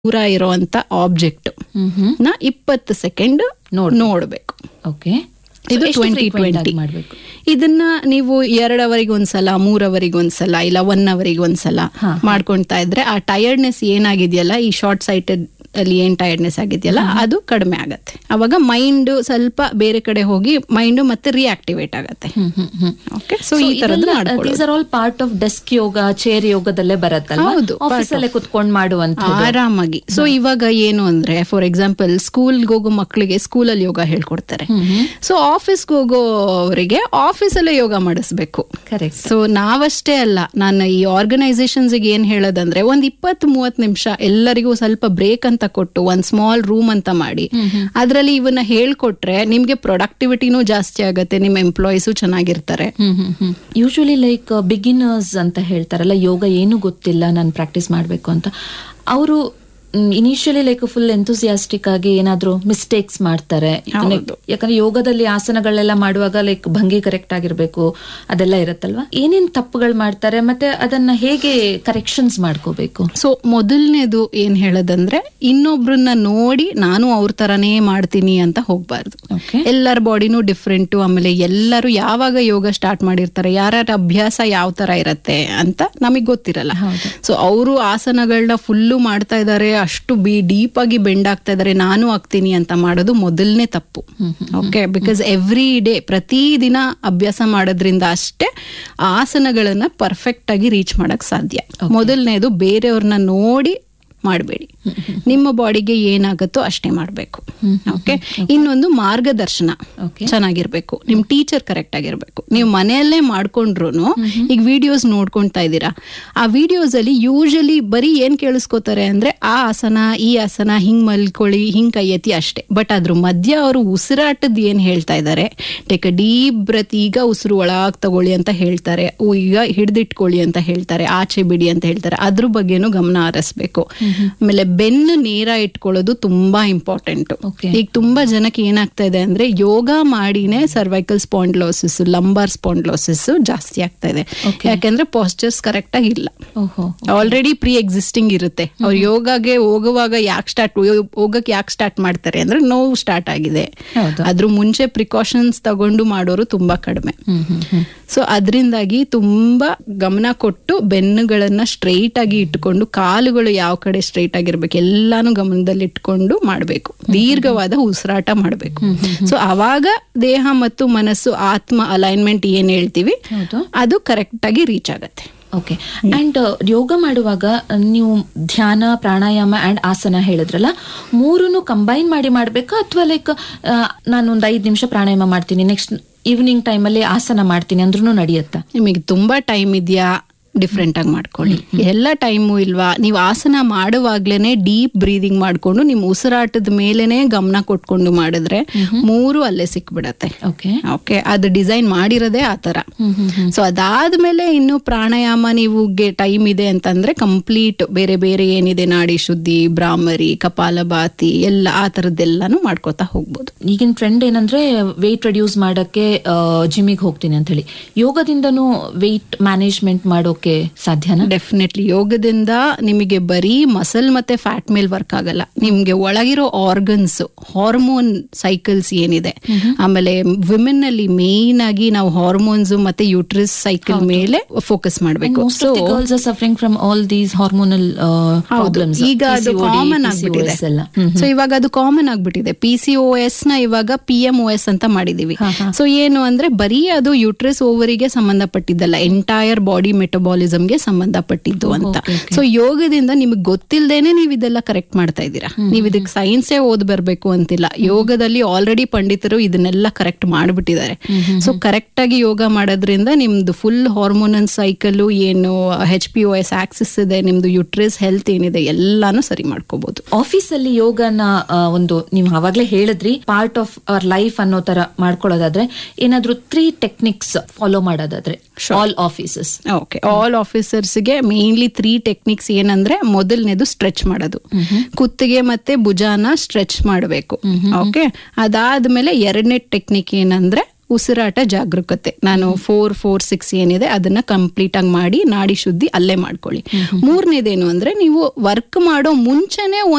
ದೂರ ಇರೋಂತ ಆಬ್ಜೆಕ್ಟ್ ನ ಇಪ್ಪತ್ತು ಸೆಕೆಂಡ್ ನೋಡ್ಬೇಕು ಓಕೆ ಇದು ಟ್ವೆಂಟಿ ಟ್ವೆಂಟಿ ಮಾಡಬೇಕು ಇದನ್ನ ನೀವು ಎರಡ್ ಅವರಿಗೆ ಒಂದ್ಸಲ ಮೂರ್ ಅವರಿಗೆ ಒಂದ್ಸಲ ಇಲ್ಲ ಒನ್ ಅವರಿಗೆ ಒಂದ್ಸಲ ಮಾಡ್ಕೊಂತಾ ಇದ್ರೆ ಆ ಟಯರ್ಡ್ನೆಸ್ ಏನಾಗಿದೆಯಲ್ಲ ಈ ಶಾರ್ಟ್ ಸೈಟೆಡ್ ಅಲ್ಲಿ ಏನ್ ಟಯರ್ಡ್ನೆಸ್ ಆಗಿದೆಯಲ್ಲ ಅದು ಕಡಿಮೆ ಆಗತ್ತೆ ಅವಾಗ ಮೈಂಡ್ ಸ್ವಲ್ಪ ಬೇರೆ ಕಡೆ ಹೋಗಿ ಮೈಂಡ್ ಮತ್ತೆ ರಿಯಾಕ್ಟಿವೇಟ್ ಆಗತ್ತೆ ಓಕೆ ಸೊ ಈ ತರದ್ದು ಮಾಡ್ಕೊಳ್ಳೋದು these are all part of desk yoga chair ಯೋಗದಲ್ಲೇ ಬರತ್ತಲ್ಲ ಹೌದು, ಆಫೀಸ್ ಅಲ್ಲೇ ಕುತ್ಕೊಂಡ್ ಮಾಡುವಂತ ಆರಾಮಾಗಿ ಸೊ ಇವಾಗ ಏನು ಅಂದ್ರೆ ಫಾರ್ ಎಕ್ಸಾಂಪಲ್ ಸ್ಕೂಲ್ಗೆ ಹೋಗೋ ಮಕ್ಕಳಿಗೆ ಸ್ಕೂಲಲ್ಲಿ ಯೋಗ ಹೇಳ್ಕೊಡ್ತಾರೆ ಸೊ ಆಫೀಸ್ಗೆ ಹೋಗೋವರಿಗೆ ಆಫೀಸಲ್ಲೇ ಯೋಗ ಮಾಡಿಸ್ಬೇಕು ಕರೆಕ್ಟ್ ಸೊ ನಾವಷ್ಟೇ ಅಲ್ಲ ನಾನು ಈ ಆರ್ಗನೈಸೇಷನ್ಸ್ ಏನ್ ಹೇಳೋದಂದ್ರೆ ಒಂದ್ ಇಪ್ಪತ್ ಮೂವತ್ ನಿಮಿಷ ಎಲ್ಲರಿಗೂ ಸ್ವಲ್ಪ ಬ್ರೇಕ್ ಅಂತ ಕೊಟ್ಟು ಒಂದ್ ಸ್ಮಾಲ್ ರೂಮ್ ಅಂತ ಮಾಡಿ ಅದ್ರಲ್ಲಿ ಇವನ್ನ ಹೇಳ್ಕೊಟ್ರೆ ನಿಮ್ಗೆ ಪ್ರೊಡಕ್ಟಿವಿಟಿನೂ ಜಾಸ್ತಿ ಆಗತ್ತೆ ನಿಮ್ಮ ಎಂಪ್ಲಾಯೀಸು ಚೆನ್ನಾಗಿರ್ತಾರೆ ಯೂಶಲಿ ಲೈಕ್ ಬಿಗಿನರ್ಸ್ ಅಂತ ಹೇಳ್ತಾರಲ್ಲ ಯೋಗ ಏನು ಗೊತ್ತಿಲ್ಲ ನಾನು ಪ್ರಾಕ್ಟೀಸ್ ಮಾಡ್ಬೇಕು ಅಂತ ಅವರು ಇನಿಷಿಯಲಿ ಲೈಕ್ ಫುಲ್ ಎಂಥೂಸಿಯಾಸ್ಟಿಕ್ ಆಗಿ ಏನಾದ್ರೂ ಮಿಸ್ಟೇಕ್ಸ್ ಮಾಡ್ತಾರೆ ಯಾಕಂದ್ರೆ ಯೋಗದಲ್ಲಿ ಆಸನಗಳೆಲ್ಲ ಮಾಡುವಾಗ ಲೈಕ್ ಭಂಗಿ ಕರೆಕ್ಟ್ ಆಗಿರ್ಬೇಕು ಅದೆಲ್ಲ ಇರುತ್ತಲ್ವಾ ಏನೇನ್ ತಪ್ಪುಗಳು ಮಾಡ್ತಾರೆ ಮತ್ತೆ ಅದನ್ನ ಹೇಗೆ ಕರೆಕ್ಷನ್ಸ್ ಮಾಡ್ಕೋಬೇಕು ಸೊ ಮೊದಲನೇದು ಏನ್ ಹೇಳೋದಂದ್ರೆ ಇನ್ನೊಬ್ರನ್ನ ನೋಡಿ ನಾನು ಅವ್ರ ತರಾನೇ ಮಾಡ್ತೀನಿ ಅಂತ ಹೋಗ್ಬಾರ್ದು ಓಕೆ ಎಲ್ಲರ ಬಾಡಿನೂ ಡಿಫ್ರೆಂಟು ಆಮೇಲೆ ಎಲ್ಲರೂ ಯಾವಾಗ ಯೋಗ ಸ್ಟಾರ್ಟ್ ಮಾಡಿರ್ತಾರೆ ಯಾರ್ಯಾರ ಅಭ್ಯಾಸ ಯಾವ ತರ ಇರತ್ತೆ ಅಂತ ನಮಗ್ ಗೊತ್ತಿರಲ್ಲ ಸೊ ಅವರು ಆಸನಗಳನ್ನ ಫುಲ್ಲು ಮಾಡ್ತಾ ಇದ್ದಾರೆ ಅಷ್ಟು ಬಿ ಡೀಪ್ ಆಗಿ ಬೆಂಡ್ ಆಗ್ತಾ ಇದಾರೆ ನಾನು ಆಗ್ತೀನಿ ಅಂತ ಮಾಡೋದು ಮೊದಲನೇ ತಪ್ಪು ಓಕೆ ಬಿಕಾಸ್ ಎವ್ರಿ ಡೇ ಪ್ರತಿ ದಿನ ಅಭ್ಯಾಸ ಮಾಡೋದ್ರಿಂದ ಅಷ್ಟೇ ಆ ಆಸನಗಳನ್ನ ಪರ್ಫೆಕ್ಟ್ ಆಗಿ ರೀಚ್ ಮಾಡಕ್ ಸಾಧ್ಯ ಮೊದಲನೇದು ಬೇರೆಯವ್ರನ್ನ ನೋಡಿ ಮಾಡಬೇಡಿ ನಿಮ್ಮ ಬಾಡಿಗೆ ಏನಾಗುತ್ತೋ ಅಷ್ಟೇ ಮಾಡಬೇಕು ಓಕೆ ಇನ್ನೊಂದು ಮಾರ್ಗದರ್ಶನ Okay. ಚೆನ್ನಾಗಿರ್ಬೇಕು ನಿಮ್ ಟೀಚರ್ ಕರೆಕ್ಟ್ ಆಗಿರ್ಬೇಕು ನೀವು ಮನೆಯಲ್ಲೇ ಮಾಡ್ಕೊಂಡ್ರು ಈಗ ವಿಡಿಯೋಸ್ ನೋಡ್ಕೊಂತಾ ಇದ್ದೀರಾ ಆ ವಿಡಿಯೋಸ್ ಅಲ್ಲಿ ಯೂಶಲಿ ಬರೀ ಏನ್ ಕೇಳಿಸ್ಕೋತಾರೆ ಅಂದ್ರೆ ಆ ಆಸನ ಈ ಆಸನ ಹಿಂಗ್ ಮಲ್ಕೊಳ್ಳಿ ಹಿಂಗ್ ಕೈ ಎತ್ತಿ ಅಷ್ಟೇ ಬಟ್ ಅದ್ರ ಮಧ್ಯ ಅವರು ಉಸಿರಾಟದ ಏನ್ ಹೇಳ್ತಾ ಇದ್ದಾರೆ ಟೇಕ್ ಅ ಡೀಪ್ ಬ್ರತ್ ಈಗ ಉಸಿರು ಒಳಗ್ ತಗೊಳ್ಳಿ ಅಂತ ಹೇಳ್ತಾರೆ ಓ, ಈಗ ಹಿಡ್ದಿಟ್ಕೊಳ್ಳಿ ಅಂತ ಹೇಳ್ತಾರೆ ಆಚೆ ಬಿಡಿ ಅಂತ ಹೇಳ್ತಾರೆ ಅದ್ರ ಬಗ್ಗೆನೂ ಗಮನ ಹರಿಸ್ಬೇಕು ಆಮೇಲೆ ಬೆನ್ನು ನೇರ ಇಟ್ಕೊಳ್ಳೋದು ತುಂಬಾ ಇಂಪಾರ್ಟೆಂಟ್ Okay. ಈಗ ತುಂಬಾ ಜನಕ್ಕೆ ಏನಾಗ್ತಾ ಇದೆ ಅಂದ್ರೆ ಯೋಗ ಮಾಡಿನೇ ಸರ್ವೈಕಲ್ ಸ್ಪಾಂಡ್ಲೋಸಿಸ್ ಲಂಬಾರ್ ಸ್ಪಾಂಡ್ಲೋಸಿಸ್ ಜಾಸ್ತಿ ಆಗ್ತಾ ಇದೆ ಯಾಕಂದ್ರೆ ಪಾಸ್ಚರ್ಸ್ ಕರೆಕ್ಟ್ ಆಗಿ ಇಲ್ಲ ಓಹೋ ಆಲ್ರೆಡಿ ಪ್ರೀ ಎಕ್ಸಿಸ್ಟಿಂಗ್ ಇರುತ್ತೆ ಅವ್ರು ಯೋಗಾಗೆ ಹೋಗುವಾಗ ಯಾಕೆ ಸ್ಟಾರ್ಟ್ ಹೋಗಕ್ಕೆ ಯಾಕೆ ಸ್ಟಾರ್ಟ್ ಮಾಡ್ತಾರೆ ಅಂದ್ರೆ ನೋವು ಸ್ಟಾರ್ಟ್ ಆಗಿದೆ ಹೌದು. ಅದ್ರ ಮುಂಚೆ ಪ್ರಿಕಾಷನ್ಸ್ ತಗೊಂಡು ಮಾಡೋರು ತುಂಬಾ ಕಡಿಮೆ ಹ್ಮ್ ಹ್ಮ್ ಹ್ಮ್ ಸೊ ಅದರಿಂದಾಗಿ ತುಂಬಾ ಗಮನ ಕೊಟ್ಟು ಬೆನ್ನುಗಳನ್ನ ಸ್ಟ್ರೈಟ್ ಆಗಿ ಇಟ್ಕೊಂಡು ಕಾಲುಗಳು ಯಾವ ಕಡೆ ಸ್ಟ್ರೈಟ್ ಆಗಿರ್ಬೇಕು ಎಲ್ಲಾನು ಗಮನದಲ್ಲಿ ಇಟ್ಕೊಂಡು ಮಾಡಬೇಕು ದೀರ್ಘವಾದ ಉಸಿರಾಟ ಮಾಡಬೇಕು ಸೊ ಅವಾಗ ದೇಹ ಮತ್ತು ಮನಸ್ಸು ಆತ್ಮ ಅಲೈನ್ಮೆಂಟ್ ಏನ್ ಹೇಳ್ತೀವಿ ಹೌದು ಅದು ಕರೆಕ್ಟ್ ಆಗಿ ರೀಚ್ ಆಗತ್ತೆ ಓಕೆ ಅಂಡ್ ಯೋಗ ಮಾಡುವಾಗ ಆ, ನೀವು ಧ್ಯಾನ ಪ್ರಾಣಾಯಾಮ ಅಂಡ್ ಆಸನ ಹೇಳಿದ್ರಲ್ಲ ಮೂರನ್ನು ಕಂಬೈನ್ ಮಾಡಿ ಮಾಡ್ಬೇಕಾ ಅಥವಾ ಲೈಕ್ ನಾನು ಒಂದು ಐದು ನಿಮಿಷ ಪ್ರಾಣಾಯಾಮ ಮಾಡ್ತೀನಿ ನೆಕ್ಸ್ಟ್ ಈವ್ನಿಂಗ್ ಟೈಮಲ್ಲಿ ಆಸನ ಮಾಡ್ತೀನಿ ಅಂದ್ರೂ ನಡೆಯುತ್ತಾ ನಿಮಗೆ ತುಂಬಾ ಟೈಮ್ ಇದೆಯಾ ಡಿಫ್ರೆಂಟ್ ಆಗಿ ಮಾಡ್ಕೊಳ್ಳಿ ಎಲ್ಲ ಟೈಮು ಇಲ್ವಾ ನೀವು ಆಸನ ಮಾಡುವಾಗ್ಲೇನೆ ಡೀಪ್ ಬ್ರೀದಿಂಗ್ ಮಾಡ್ಕೊಂಡು ನಿಮ್ ಉಸಿರಾಟದ ಮೇಲೆನೆ ಗಮನ ಕೊಟ್ಕೊಂಡು ಮಾಡಿದ್ರೆ ಮೂರು ಅಲ್ಲೇ ಸಿಕ್ಬಿಡತ್ತೆ ಓಕೆ ಓಕೆ ಅದು ಡಿಸೈನ್ ಮಾಡಿರೋದೇ ಆ ತರ ಸೊ ಅದಾದ್ಮೇಲೆ ಇನ್ನು ಪ್ರಾಣಾಯಾಮ ನೀವು ಟೈಮ್ ಇದೆ ಅಂತಂದ್ರೆ ಕಂಪ್ಲೀಟ್ ಬೇರೆ ಬೇರೆ ಏನಿದೆ ನಾಡಿ ಶುದ್ಧಿ ಬ್ರಾಹ್ಮರಿ ಕಪಾಲಭಾತಿ ಎಲ್ಲ ಆ ತರದ್ದೆಲ್ಲಾನು ಮಾಡ್ಕೋತಾ ಹೋಗ್ಬೋದು ಈಗಿನ ಟ್ರೆಂಡ್ ಏನಂದ್ರೆ ವೆಯ್ಟ್ ರೆಡ್ಯೂಸ್ ಮಾಡಕ್ಕೆ ಜಿಮ್ಮಿಗೆ ಹೋಗ್ತೀನಿ ಅಂತ ಹೇಳಿ ಯೋಗದಿಂದನೂ ವೆಯ್ಟ್ ಮ್ಯಾನೇಜ್ಮೆಂಟ್ ಮಾಡೋಕೆ ಸಾಧ್ಯನಾ ಡೆಫಿನೆಟ್ಲಿ ಯೋಗದಿಂದ ನಿಮಗೆ ಬರೀ ಮಸಲ್ ಮತ್ತೆ ಫ್ಯಾಟ್ ಮೇಲ್ ವರ್ಕ್ ಆಗಲ್ಲ ನಿಮ್ಗೆ ಒಳಗಿರೋ ಆರ್ಗನ್ಸ್ ಹಾರ್ಮೋನ್ ಸೈಕಲ್ಸ್ ಏನಿದೆ ಆಮೇಲೆ ವಿಮೆನ್ ಅಲ್ಲಿ ಮೇನ್ ಆಗಿ ನಾವು ಹಾರ್ಮೋನ್ಸ್ ಮತ್ತೆ ಯೂಟ್ರಿಸ್ ಸೈಕಲ್ ಮೇಲೆ ಫೋಕಸ್ ಮಾಡಬೇಕು most of the girls are suffering from all these hormonal ಹೌದು ಪ್ರಾಬ್ಲಮ್ಸ್ ಈಗ ಅದು ಕಾಮನ್ ಆಗ್ಬಿಟ್ಟಿದೆ ಎಲ್ಲ ಸೊ ಇವಾಗ ಅದು ಕಾಮನ್ ಆಗ್ಬಿಟ್ಟಿದೆ ಪಿ ಸಿ ಓ ಎಸ್ ನ ಇವಾಗ ಪಿ ಎಂ ಓ ಎಸ್ ಅಂತ ಮಾಡಿದೀವಿ ಸೊ ಏನು ಅಂದ್ರೆ ಬರೀ ಅದು ಯೂಟ್ರಸ್ ಓವರಿಗೆ ಸಂಬಂಧಪಟ್ಟಿದ್ದಲ್ಲ ಎಂಟೈರ್ ಬಾಡಿ ಮೆಟಬಾಲಿಸಮ್ಗೆ ಸಂಬಂಧಪಟ್ಟಿದ್ದು ಅಂತ ಸೊ ಯೋಗದಿಂದ ನಿಮಗೆ ಗೊತ್ತಿಲ್ಲದೇನೆ ನೀವು ಇದೆಲ್ಲ ಕರೆಕ್ಟ್ ಮಾಡ್ತಾ ಇದ್ದೀರಾ ನೀವು ಇದಕ್ಕೆ ಸೈನ್ಸೇ ಓದ್ ಬರ್ಬೇಕು ಅಂತಿಲ್ಲ ಯೋಗದಲ್ಲಿ ಆಲ್ರೆಡಿ ಪಂಡಿತರು ಇದನ್ನೆಲ್ಲ ಕರೆಕ್ಟ್ ಮಾಡ್ಬಿಟ್ಟಿದ್ದಾರೆ ಸೊ ಕರೆಕ್ಟ್ ಆಗಿ ಯೋಗ ಮಾಡೋದ್ರಿಂದ ನಿಮ್ದು ಫುಲ್ ಹಾರ್ಮೋನಲ್ ಸೈಕಲ್ ಏನು H P O S axis ಇದೆ ನಿಮ್ದು ಯುಟ್ರಿಸ್ ಹೆಲ್ತ್ ಏನಿದೆ ಎಲ್ಲಾನು ಸರಿ ಮಾಡ್ಕೋಬಹುದು ಆಫೀಸ್ ಅಲ್ಲಿ ಯೋಗನ ಆ, ಒಂದು ನೀವು ಆವಾಗ್ಲೇ ಹೇಳಿದ್ರಿ ಪಾರ್ಟ್ ಆಫ್ ಅವರ್ ಲೈಫ್ ಅನ್ನೋ ತರ ಮಾಡ್ಕೊಳ್ಳೋದಾದ್ರೆ ಏನಾದ್ರೂ ತ್ರೀ ಟೆಕ್ನಿಕ್ಸ್ ಫಾಲೋ ಮಾಡೋದಾದ್ರೆ ಆಲ್ ಆಫೀಸಸ್ ಓಕೆ ಆಲ್ ಆಫೀಸರ್ಸ್ಗೆ ಮೇನ್ಲಿ ತ್ರೀ ಟೆಕ್ನಿಕ್ಸ್ ಏನಂದ್ರೆ ಮೊದಲನೇದು ಸ್ಟ್ರೆಚ್ ಮಾಡೋದು ಕುತ್ತಿಗೆ ಮತ್ತೆ ಭುಜಾನ ಸ್ಟ್ರೆಚ್ ಮಾಡಬೇಕು ಓಕೆ ಅದಾದ್ಮೇಲೆ ಎರಡನೇ ಟೆಕ್ನಿಕ್ ಏನಂದ್ರೆ ಉಸಿರಾಟ ಜಾಗರೂಕತೆ ನಾನು ಫೋರ್ ಫೋರ್ ಸಿಕ್ಸ್ ಏನಿದೆ ಅದನ್ನ ಕಂಪ್ಲೀಟ್ ಆಗಿ ಮಾಡಿ ನಾಡಿ ಶುದ್ಧಿ ಅಲ್ಲೇ ಮಾಡ್ಕೊಳ್ಳಿ ಮೂರನೇದೇನು ಅಂದ್ರೆ ನೀವು ವರ್ಕ್ ಮಾಡೋ ಮುಂಚೆನೆ